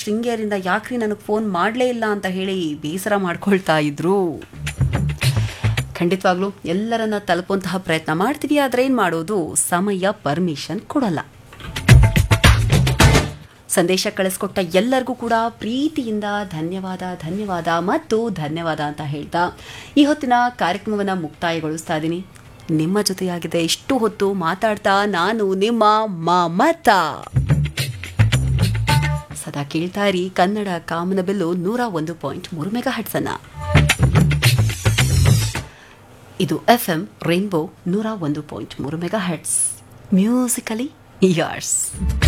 ಶೃಂಗೇರಿಂದ ಯಾಕ್ರಿ ನನಗೆ ಫೋನ್ ಮಾಡಲೇ ಇಲ್ಲ ಅಂತ ಹೇಳಿ ಬೇಸರ ಮಾಡ್ಕೊಳ್ತಾ ಇದ್ರು ಖಂಡಿತವಾಗ್ಲೂ ಎಲ್ಲರನ್ನ ತಲುಪುವಂತಹ ಪ್ರಯತ್ನ ಮಾಡ್ತೀವಿ ಆದ್ರೆ ಏನು ಮಾಡೋದು ಸಮಯ ಪರ್ಮಿಷನ್ ಕೊಡಲ್ಲ ಸಂದೇಶ ಕಳಿಸ್ಕೊಟ್ಟ ಎಲ್ಲರಿಗೂ ಕೂಡ ಪ್ರೀತಿಯಿಂದ ಧನ್ಯವಾದ ಧನ್ಯವಾದ ಮತ್ತು ಧನ್ಯವಾದ ಅಂತ ಹೇಳ್ತಾ ಈ ಹೊತ್ತಿನ ಕಾರ್ಯಕ್ರಮವನ್ನು ಮುಕ್ತಾಯಗೊಳಿಸ್ತಾ ಇದ್ದೀನಿ ನಿಮ್ಮ ಜೊತೆಯಾಗಿದೆ ಇಷ್ಟು ಹೊತ್ತು ಮಾತಾಡ್ತಾ ನಾನು ನಿಮ್ಮ ಮಮತಾ ಸದಾ ಕೇಳ್ತಾ ಇರಿ ಕನ್ನಡ ಕಾಮನಬೆಲ್ಲು ನೂರ ಒಂದು ಪಾಯಿಂಟ್ ಮೂರು ಮೆಗಾ ಹಟ್ಸನ್ನ ಇದು ಎಫ್ ಎಂ ರೈನ್ಬೋ ನೂರ ಒಂದು ಪಾಯಿಂಟ್ ಮೂರು ಮೆಗಾ ಹಟ್ಸ್ ಮ್ಯೂಸಿಕಲಿ ಇಯರ್ಸ್